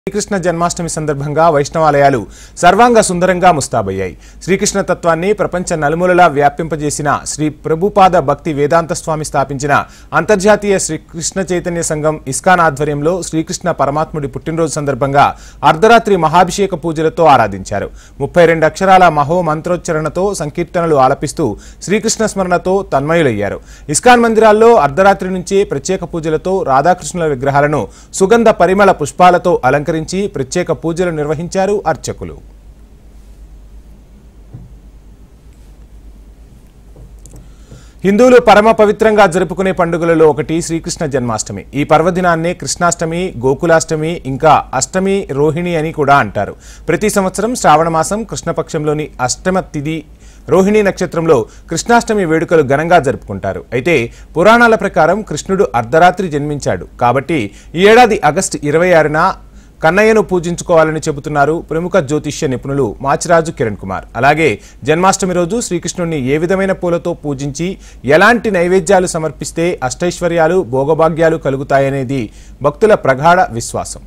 శ్రీకృష్ణ జన్మాష్టమి సందర్భంగా వైష్ణవాలయాలు సర్వాంగ సుందరంగా ముస్తాబయ్యాయి శ్రీకృష్ణ తత్వాన్ని ప్రపంచ నలుమూలలా వ్యాపింపజేసిన శ్రీ ప్రభుపాద భక్తి వేదాంత స్వామి స్థాపించిన అంతర్జాతీయ శ్రీకృష్ణ చైతన్య సంఘం ఇస్కాన్ ఆధ్వర్యంలో శ్రీకృష్ణ పరమాత్ముడి పుట్టినరోజు సందర్భంగా అర్ధరాత్రి మహాభిషేక పూజలతో ఆరాధించారు ముప్పై రెండు అక్షరాల మహో మంత్రోచ్చరణతో సంకీర్తనలు ఆలపిస్తూ శ్రీకృష్ణ స్మరణతో తన్మయులయ్యారు ఇస్కాన్ మందిరాల్లో అర్ధరాత్రి నుంచే ప్రత్యేక పూజలతో రాధాకృష్ణుల విగ్రహాలను సుగంధ పరిమళ పుష్పాలతో అలంకరించి ప్రత్యేక పూజలు నిర్వహించారు అర్చకులు హిందువులు పరమ పవిత్రంగా జరుపుకునే పండుగలలో ఒకటి శ్రీకృష్ణ జన్మాష్టమి ఈ పర్వదినాన్నే కృష్ణాష్టమి గోకులాష్టమి ఇంకా అష్టమి రోహిణి అని కూడా అంటారు ప్రతి సంవత్సరం శ్రావణ మాసం కృష్ణపక్షంలోని అష్టమ తిథి రోహిణి నక్షత్రంలో కృష్ణాష్టమి వేడుకలు ఘనంగా జరుపుకుంటారు అయితే పురాణాల ప్రకారం కృష్ణుడు అర్ధరాత్రి జన్మించాడు కాబట్టి ఈ ఏడాది ఆగస్టు ఇరవై ఆరున కన్నయ్యను పూజించుకోవాలని చెబుతున్నారు ప్రముఖ జ్యోతిష్య నిపుణులు మాచిరాజు కిరణ్ కుమార్ అలాగే జన్మాష్టమి రోజు శ్రీకృష్ణుడిని ఏ విధమైన పూలతో పూజించి ఎలాంటి నైవేద్యాలు సమర్పిస్తే అష్టైశ్వర్యాలు భోగభాగ్యాలు కలుగుతాయనేది భక్తుల ప్రగాఢ విశ్వాసం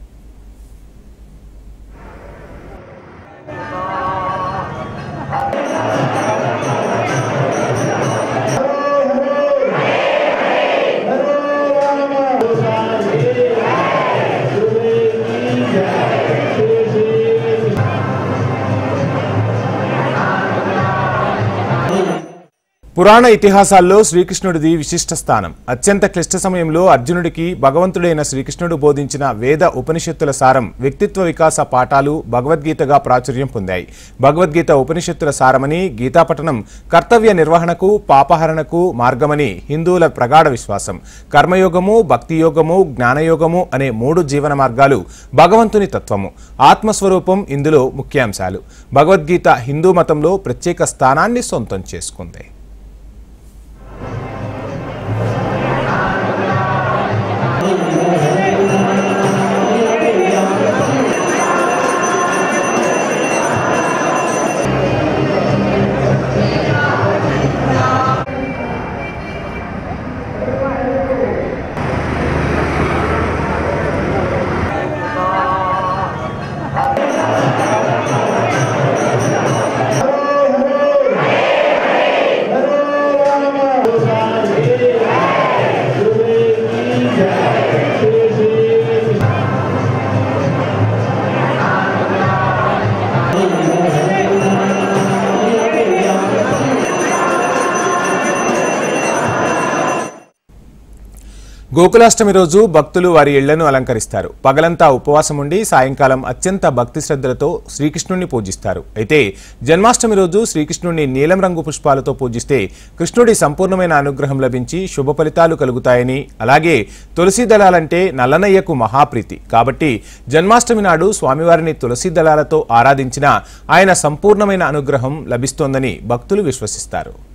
పురాణ ఇతిహాసాల్లో శ్రీకృష్ణుడిది విశిష్ట స్థానం అత్యంత క్లిష్ట సమయంలో అర్జునుడికి భగవంతుడైన శ్రీకృష్ణుడు బోధించిన వేద ఉపనిషత్తుల సారం వ్యక్తిత్వ వికాస పాఠాలు భగవద్గీతగా ప్రాచుర్యం పొందాయి భగవద్గీత ఉపనిషత్తుల సారమని గీతాపఠనం కర్తవ్య నిర్వహణకు పాపహరణకు మార్గమని హిందువుల ప్రగాఢ విశ్వాసం కర్మయోగము భక్తియోగము జ్ఞానయోగము అనే మూడు జీవన మార్గాలు భగవంతుని తత్వము ఆత్మస్వరూపం ఇందులో ముఖ్యాంశాలు భగవద్గీత హిందూ మతంలో ప్రత్యేక స్థానాన్ని సొంతం చేసుకుంది గోకులాష్టమి రోజు భక్తులు వారి ఇళ్లను అలంకరిస్తారు పగలంతా ఉపవాసం ఉండి సాయంకాలం అత్యంత భక్తి శ్రద్ధలతో శ్రీకృష్ణుణ్ణి పూజిస్తారు అయితే జన్మాష్టమి రోజు శ్రీకృష్ణుణ్ణి నీలం రంగు పుష్పాలతో పూజిస్తే కృష్ణుడి సంపూర్ణమైన అనుగ్రహం లభించి శుభ ఫలితాలు కలుగుతాయని అలాగే తులసి దళాలంటే నల్లనయ్యకు మహాప్రీతి కాబట్టి జన్మాష్టమి నాడు స్వామివారిని తులసి దళాలతో ఆరాధించిన ఆయన సంపూర్ణమైన అనుగ్రహం లభిస్తోందని భక్తులు విశ్వసిస్తారు